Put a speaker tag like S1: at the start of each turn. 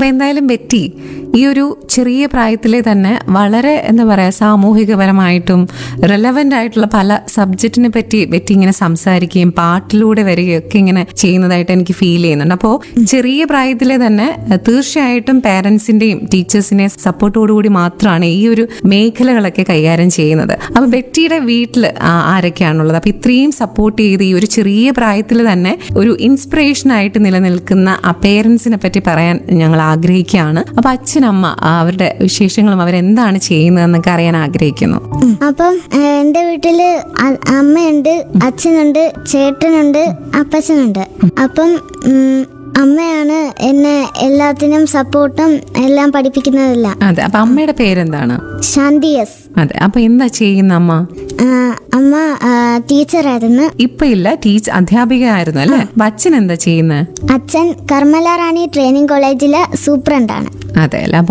S1: അപ്പൊ എന്തായാലും ബെറ്റി ഈ ഒരു ചെറിയ പ്രായത്തിലെ തന്നെ വളരെ എന്താ പറയാ സാമൂഹികപരമായിട്ടും റെലവെന്റ് ആയിട്ടുള്ള പല സബ്ജക്റ്റിനെ പറ്റി ബെറ്റി ഇങ്ങനെ സംസാരിക്കുകയും പാട്ടിലൂടെ വരികയൊക്കെ ഇങ്ങനെ ചെയ്യുന്നതായിട്ട് എനിക്ക് ഫീൽ ചെയ്യുന്നുണ്ട് അപ്പോൾ ചെറിയ പ്രായത്തിലെ തന്നെ അഹ് തീർച്ചയായിട്ടും പാരന്റ്സിന്റെയും ടീച്ചേഴ്സിനെ സപ്പോർട്ടോടുകൂടി മാത്രമാണ് ഈ ഒരു മേഖലകളൊക്കെ കൈകാര്യം ചെയ്യുന്നത് അപ്പൊ ബെറ്റിയുടെ വീട്ടിൽ ആരൊക്കെയാണുള്ളത് അപ്പൊ ഇത്രയും സപ്പോർട്ട് ചെയ്ത് ഈ ഒരു ചെറിയ പ്രായത്തിൽ തന്നെ ഒരു ഇൻസ്പിറേഷൻ ആയിട്ട് നിലനിൽക്കുന്ന ആ പേരൻസിനെ പറ്റി പറയാൻ ഞങ്ങൾ ആഗ്രഹിക്കുകയാണ് അപ്പൊ അച്ഛനമ്മ ആ, അവരുടെ വിശേഷങ്ങളും അവരെന്താണ് ചെയ്യുന്നതെന്നൊക്കെ അറിയാൻ ആഗ്രഹിക്കുന്നു
S2: അപ്പം ഏഹ്, എൻ്റെ വീട്ടില് അ- അമ്മയുണ്ട് അച്ഛനുണ്ട് ചേട്ടനുണ്ട് അപ്പച്ചനുണ്ട് അപ്പം ഉം, അമ്മയാണ് എന്നെ എല്ലാത്തിനും സപ്പോർട്ടും എല്ലാം പഠിപ്പിക്കുന്നതെല്ലാം
S1: അതെ അപ്പൊ അമ്മയുടെ പേരെന്താണ്
S2: ശാന്തി എസ്
S1: അതെ അപ്പൊ എന്താ ചെയ്യുന്ന അമ്മ
S2: ആ, അമ്മ ആ, ടീച്ചറായിരുന്നു
S1: ഇപ്പൊ ഇല്ല ടീച്ചർ അധ്യാപികയായിരുന്നു അല്ലേ അപ്പൊ അച്ഛൻ എന്താ ചെയ്യുന്നത്
S2: അച്ഛൻ കർമ്മല റാണി ട്രെയിനിങ് കോളേജിലെ സൂപ്രണ്ടാണ്
S1: അതെ അല്ല അപ്പൊ